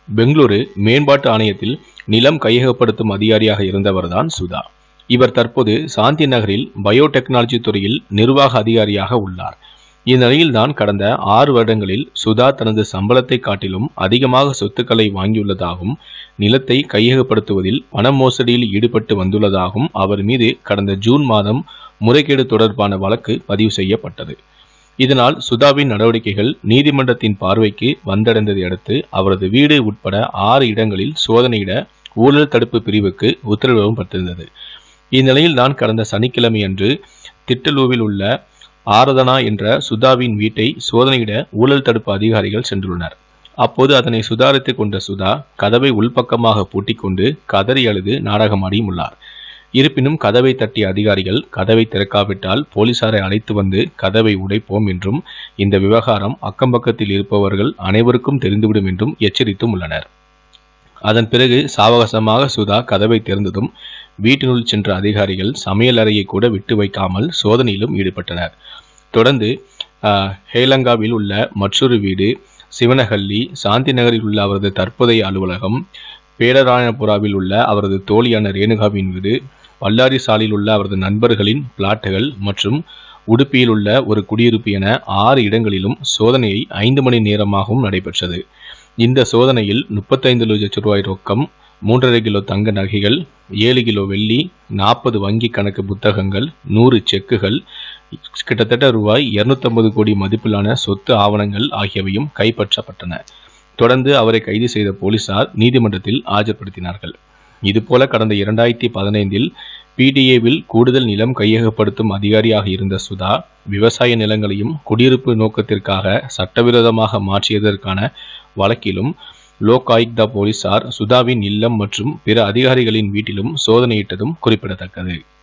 பெங்களூரு மேம்பாட்டு ஆணையத்தில் நிலம் கையகப்படுத்தும் அதிகாரியாக இருந்தவர்தான் சுதா இவர் தற்போது சாந்தி நகரில் பயோடெக்னாலஜி துறையில் நிர்வாக அதிகாரியாக உள்ளார் இந்நிலையில்தான் கடந்த ஆறு வருடங்களில் சுதா தனது சம்பளத்தை காட்டிலும் அதிகமாக சொத்துக்களை வாங்கியுள்ளதாகவும் நிலத்தை கையகப்படுத்துவதில் பண மோசடியில் ஈடுபட்டு வந்துள்ளதாகவும் அவர் மீது கடந்த ஜூன் மாதம் முறைகேடு தொடர்பான வழக்கு பதிவு செய்யப்பட்டது இதனால் சுதாவின் நடவடிக்கைகள் நீதிமன்றத்தின் பார்வைக்கு வந்தடைந்ததை அடுத்து அவரது வீடு உட்பட ஆறு இடங்களில் சோதனையிட ஊழல் தடுப்பு பிரிவுக்கு உத்தரவிடவும் பட்டிருந்தது இந்நிலையில் தான் கடந்த சனிக்கிழமை அன்று திட்டலூவில் உள்ள ஆரதனா என்ற சுதாவின் வீட்டை சோதனையிட ஊழல் தடுப்பு அதிகாரிகள் சென்றுள்ளனர் அப்போது அதனை சுதாரித்துக் கொண்ட சுதா கதவை உள்பக்கமாக பூட்டிக்கொண்டு கதறி அழுது நாடகமாடியும் உள்ளார் இருப்பினும் கதவை தட்டிய அதிகாரிகள் கதவை திறக்காவிட்டால் போலீசாரை அழைத்து வந்து கதவை உடைப்போம் என்றும் இந்த விவகாரம் அக்கம்பக்கத்தில் இருப்பவர்கள் அனைவருக்கும் தெரிந்துவிடும் என்றும் எச்சரித்தும் உள்ளனர் அதன் பிறகு சாவகாசமாக சுதா கதவை திறந்ததும் வீட்டினுள் சென்ற அதிகாரிகள் சமையல் அறையை கூட விட்டு வைக்காமல் சோதனையிலும் ஈடுபட்டனர் தொடர்ந்து ஆஹ், ஹேலங்காவில் உள்ள மற்றொரு வீடு சிவனஹள்ளி சாந்தி நகரில் உள்ள அவரது தற்போதைய அலுவலகம் பேடராயபுராவில் உள்ள அவரது தோழியான ரேணுகாவின் வீடு பல்லாரி சாலையில் உள்ள அவரது நண்பர்களின் பிளாட்டுகள் மற்றும் உடுப்பியில் உள்ள ஒரு குடியிருப்பு என ஆறு இடங்களிலும் சோதனையை ஐந்து மணி நேரமாகவும் நடைபெற்றது இந்த சோதனையில் முப்பத்தைந்து லட்சம் ரூபாய் ரொக்கம் மூன்றரை கிலோ தங்க நகைகள் ஏழு கிலோ வெள்ளி நாற்பது வங்கி கணக்கு புத்தகங்கள் நூறு செக்குகள் கிட்டத்தட்ட ரூபாய் 250 கோடி மதிப்பிலான சொத்து ஆவணங்கள் ஆகியவையும் கைப்பற்றப்பட்டன தொடர்ந்து அவரை கைது செய்த போலீசார் நீதிமன்றத்தில் ஆஜர்படுத்தினார்கள் இதுபோல கடந்த இரண்டாயிரத்தி பதினைந்தில் பிடிஏவில் கூடுதல் நிலம் கையகப்படுத்தும் அதிகாரியாக இருந்த சுதா விவசாய நிலங்களையும் குடியிருப்பு நோக்கத்திற்காக சட்டவிரோதமாக மாற்றியதற்கான வழக்கிலும் லோக் ஆயுக்தா போலீசார் சுதாவின் இல்லம் மற்றும் பிற அதிகாரிகளின் வீட்டிலும் சோதனையிட்டதும் குறிப்பிடத்தக்கது